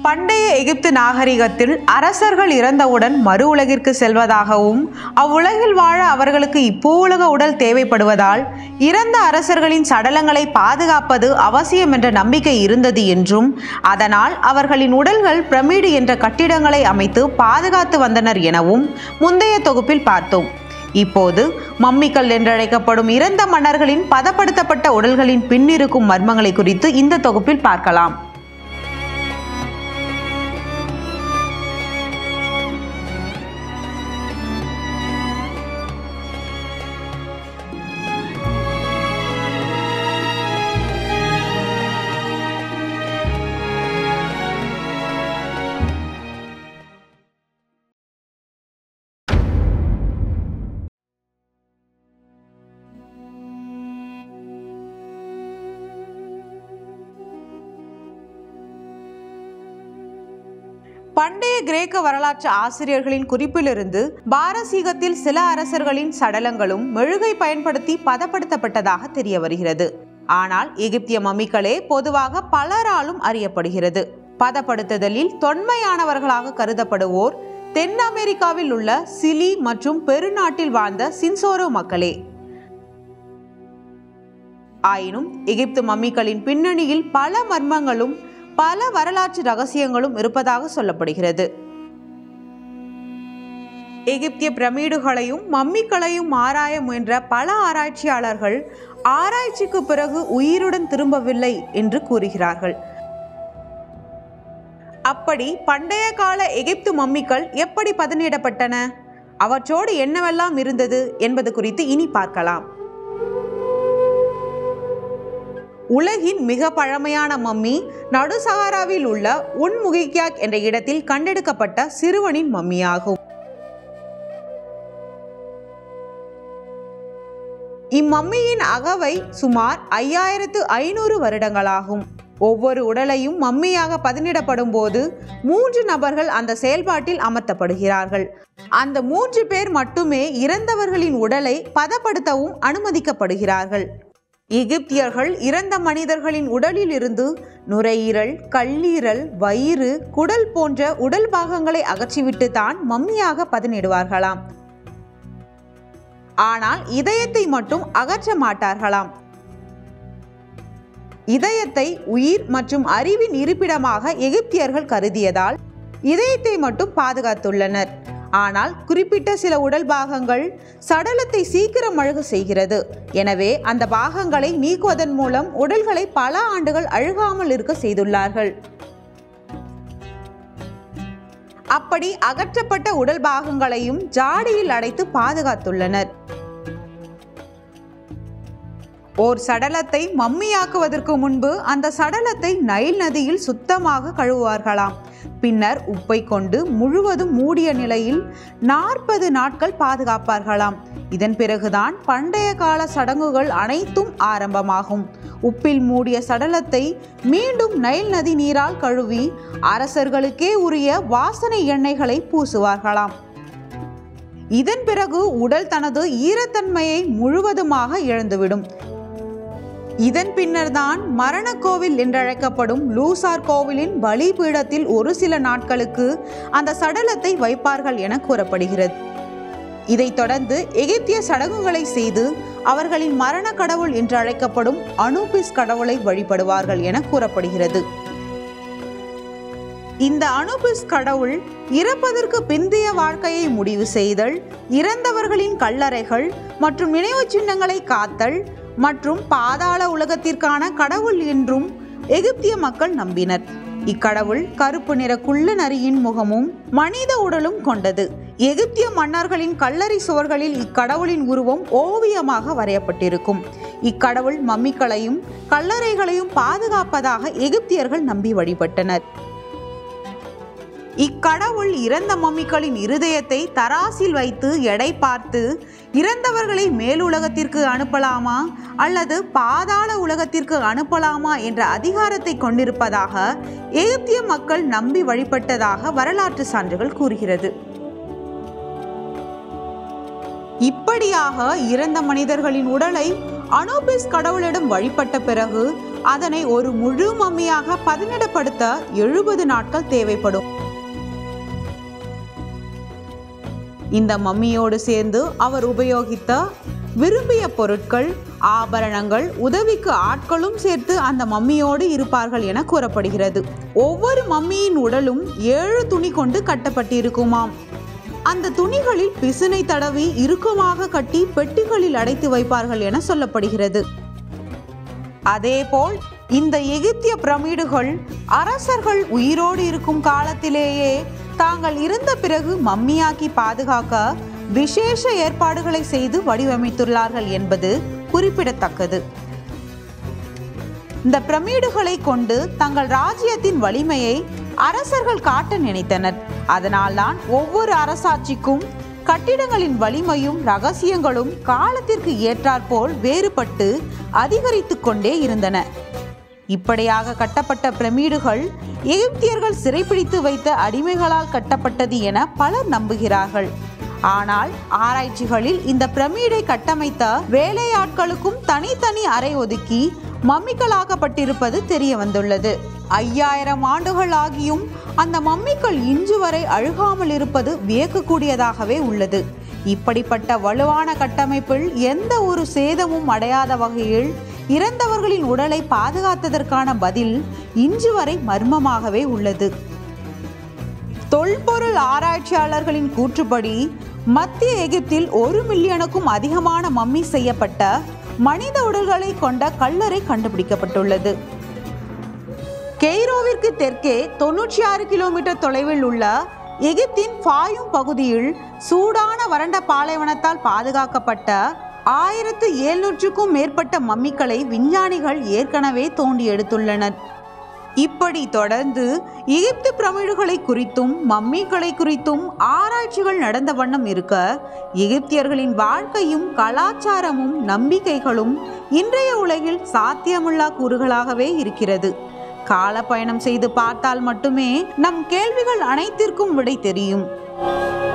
பண்டைய எகிப்து நாகரிகத்தில் அரசர்கள் இறந்தவுடன் மறு உலகிற்கு செல்வதாகவும் அவ்வுலகில் வாழ அவர்களுக்கு இப்பூவுலக உடல் தேவைப்படுவதால் இறந்த அரசர்களின் சடலங்களை பாதுகாப்பது அவசியம் என்ற நம்பிக்கை இருந்தது என்றும் அதனால் அவர்களின் உடல்கள் பிரமிடு என்ற கட்டிடங்களை அமைத்து பாதுகாத்து வந்தனர் எனவும் முந்தைய தொகுப்பில் பார்த்தோம் இப்போது மம்மிக்கல் என்றழைக்கப்படும் இறந்த மன்னர்களின் பதப்படுத்தப்பட்ட உடல்களின் பின்னிருக்கும் மர்மங்களை குறித்து இந்த தொகுப்பில் பார்க்கலாம் பண்டைய கிரேக்க வரலாற்று ஆசிரியர்களின் குறிப்பிலிருந்து பாரசீகத்தில் சில அரசர்களின் சடலங்களும் மெழுகை பயன்படுத்தி பதப்படுத்தப்பட்டதாக தெரிய வருகிறது ஆனால் எகிப்திய மம்மிக்களே பொதுவாக பலராலும் அறியப்படுகிறது பதப்படுத்துதலில் தொன்மையானவர்களாக கருதப்படுவோர் தென் அமெரிக்காவில் உள்ள சிலி மற்றும் பெருநாட்டில் வாழ்ந்த சின்சோரோ மக்களே ஆயினும் எகிப்து மம்மிகளின் பின்னணியில் பல மர்மங்களும் பல வரலாற்று ரகசியங்களும் இருப்பதாக சொல்லப்படுகிறது எகிப்திய பிரமிடுகளையும் மம்மிக்களையும் ஆராய முயன்ற பல ஆராய்ச்சியாளர்கள் ஆராய்ச்சிக்கு பிறகு உயிருடன் திரும்பவில்லை என்று கூறுகிறார்கள் அப்படி பண்டைய கால எகிப்து மம்மிக்கள் எப்படி பதனிடப்பட்டன அவற்றோடு என்னவெல்லாம் இருந்தது என்பது குறித்து இனி பார்க்கலாம் உலகின் மிக பழமையான மம்மி நடுசஹாராவில் உள்ள உன்முகிக்யாக் என்ற இடத்தில் கண்டெடுக்கப்பட்ட சிறுவனின் மம்மியாகும் இம்மம்மியின் அகவை சுமார் ஐயாயிரத்து ஐநூறு வருடங்களாகும் ஒவ்வொரு உடலையும் மம்மியாக பதனிடப்படும் போது மூன்று நபர்கள் அந்த செயல்பாட்டில் அமர்த்தப்படுகிறார்கள் அந்த மூன்று பேர் மட்டுமே இறந்தவர்களின் உடலை பதப்படுத்தவும் அனுமதிக்கப்படுகிறார்கள் எகிப்தியர்கள் இறந்த மனிதர்களின் உடலில் இருந்து நுரையீரல் கல்லீரல் வயிறு குடல் போன்ற உடல் பாகங்களை அகற்றிவிட்டு தான் மம்மியாக பதனிடுவார்களாம் ஆனால் இதயத்தை மட்டும் அகற்ற மாட்டார்களாம் இதயத்தை உயிர் மற்றும் அறிவின் இருப்பிடமாக எகிப்தியர்கள் கருதியதால் இதயத்தை மட்டும் பாதுகாத்துள்ளனர் ஆனால் குறிப்பிட்ட சில உடல் பாகங்கள் சடலத்தை சீக்கிரம் அழுக செய்கிறது எனவே அந்த பாகங்களை நீக்குவதன் மூலம் உடல்களை பல ஆண்டுகள் அழுகாமல் இருக்க செய்துள்ளார்கள் அப்படி அகற்றப்பட்ட உடல் பாகங்களையும் ஜாடியில் அடைத்து பாதுகாத்துள்ளனர் ஓர் சடலத்தை மம்மியாக்குவதற்கு முன்பு அந்த சடலத்தை நைல் நதியில் சுத்தமாக கழுவுவார்களாம் பின்னர் உப்பை கொண்டு முழுவதும் மூடிய நிலையில் நாற்பது நாட்கள் பாதுகாப்பார்களாம் இதன் பிறகுதான் பண்டைய கால சடங்குகள் அனைத்தும் ஆரம்பமாகும் உப்பில் மூடிய சடலத்தை மீண்டும் நைல் நதி நீரால் கழுவி அரசர்களுக்கே உரிய வாசனை எண்ணெய்களை பூசுவார்களாம் இதன் பிறகு உடல் தனது ஈரத்தன்மையை முழுவதுமாக இழந்துவிடும் இதன் பின்னர்தான் மரண கோவில் என்றழைக்கப்படும் லூசார் கோவிலின் பலிபீடத்தில் ஒரு சில நாட்களுக்கு அந்த சடலத்தை வைப்பார்கள் என கூறப்படுகிறது இதைத் தொடர்ந்து எகிப்திய சடங்குகளை செய்து அவர்களின் மரண கடவுள் என்று அழைக்கப்படும் அனுபிஸ் கடவுளை வழிபடுவார்கள் என கூறப்படுகிறது இந்த அனுபிஸ் கடவுள் இறப்பதற்கு பிந்தைய வாழ்க்கையை முடிவு செய்தல் இறந்தவர்களின் கல்லறைகள் மற்றும் நினைவு சின்னங்களை காத்தல் மற்றும் பாதாள உலகத்திற்கான கடவுள் என்றும் எகிப்திய மக்கள் நம்பினர் இக்கடவுள் கருப்பு நிற குள்ள நரியின் முகமும் மனித உடலும் கொண்டது எகிப்திய மன்னர்களின் கல்லறை சுவர்களில் இக்கடவுளின் உருவம் ஓவியமாக வரையப்பட்டிருக்கும் இக்கடவுள் மம்மிக்களையும் கல்லறைகளையும் பாதுகாப்பதாக எகிப்தியர்கள் நம்பி வழிபட்டனர் இக்கடவுள் இறந்த மம்மிகளின் இருதயத்தை தராசில் வைத்து எடை பார்த்து இறந்தவர்களை மேலுலகத்திற்கு அனுப்பலாமா அல்லது பாதாள உலகத்திற்கு அனுப்பலாமா என்ற அதிகாரத்தை கொண்டிருப்பதாக எகிப்திய மக்கள் நம்பி வழிபட்டதாக வரலாற்று சான்றுகள் கூறுகிறது இப்படியாக இறந்த மனிதர்களின் உடலை அனோபிஸ் கடவுளிடம் வழிபட்ட பிறகு அதனை ஒரு முழு மம்மியாக பதனிடப்படுத்த எழுபது நாட்கள் தேவைப்படும் இந்த மம்மியோடு சேர்ந்து அவர் உபயோகித்த விரும்பிய பொருட்கள் ஆபரணங்கள் உதவிக்கு ஆட்களும் சேர்த்து அந்த மம்மியோடு இருப்பார்கள் என கூறப்படுகிறது ஒவ்வொரு மம்மியின் உடலும் ஏழு துணி கொண்டு கட்டப்பட்டிருக்குமாம் அந்த துணிகளில் பிசினை தடவி இறுக்கமாக கட்டி பெட்டிகளில் அடைத்து வைப்பார்கள் என சொல்லப்படுகிறது அதேபோல் இந்த எகிப்திய பிரமிடுகள் அரசர்கள் உயிரோடு இருக்கும் காலத்திலேயே தாங்கள் இருந்த பிறகு மம்மியாக்கி பாதுகாக்க விசேஷ ஏற்பாடுகளை செய்து வடிவமைத்துள்ளார்கள் என்பது குறிப்பிடத்தக்கது இந்த பிரமிடுகளை கொண்டு தங்கள் ராஜ்யத்தின் வலிமையை அரசர்கள் காட்ட நினைத்தனர் அதனால்தான் ஒவ்வொரு அரசாட்சிக்கும் கட்டிடங்களின் வலிமையும் ரகசியங்களும் காலத்திற்கு ஏற்றாற்போல் வேறுபட்டு அதிகரித்து கொண்டே இருந்தன இப்படியாக கட்டப்பட்ட பிரமிடுகள் எகிப்தியர்கள் சிறைப்பிடித்து வைத்த அடிமைகளால் கட்டப்பட்டது என பலர் நம்புகிறார்கள் ஆனால் ஆராய்ச்சிகளில் இந்த பிரமிடை கட்டமைத்த வேலையாட்களுக்கும் தனித்தனி அறை ஒதுக்கி மம்மிக்களாக்கப்பட்டிருப்பது தெரிய வந்துள்ளது ஐயாயிரம் ஆண்டுகள் ஆகியும் அந்த மம்மிக்கள் இன்று வரை அழுகாமல் இருப்பது வியக்கக்கூடியதாகவே உள்ளது இப்படிப்பட்ட வலுவான கட்டமைப்பில் எந்த ஒரு சேதமும் அடையாத வகையில் இறந்தவர்களின் உடலை பாதுகாத்ததற்கான பதில் இன்று வரை மர்மமாகவே உள்ளது தொல்பொருள் ஆராய்ச்சியாளர்களின் கூற்றுப்படி மத்திய எகிப்தில் ஒரு மில்லியனுக்கும் அதிகமான மம்மி செய்யப்பட்ட மனித உடல்களை கொண்ட கல்லறை கண்டுபிடிக்கப்பட்டுள்ளது கெய்ரோவிற்கு தெற்கே தொன்னூற்றி ஆறு கிலோமீட்டர் தொலைவில் உள்ள எகிப்தின் ஃபாயும் பகுதியில் சூடான வறண்ட பாலைவனத்தால் பாதுகாக்கப்பட்ட ஆயிரத்து எழுநூற்றுக்கும் மேற்பட்ட மம்மிக்களை விஞ்ஞானிகள் ஏற்கனவே தோண்டி எடுத்துள்ளனர் இப்படி தொடர்ந்து எகிப்து பிரமிடுகளை குறித்தும் மம்மிகளை குறித்தும் ஆராய்ச்சிகள் நடந்த வண்ணம் இருக்க எகிப்தியர்களின் வாழ்க்கையும் கலாச்சாரமும் நம்பிக்கைகளும் இன்றைய உலகில் சாத்தியமுள்ளா கூறுகளாகவே இருக்கிறது காலப்பயணம் செய்து பார்த்தால் மட்டுமே நம் கேள்விகள் அனைத்திற்கும் விடை தெரியும்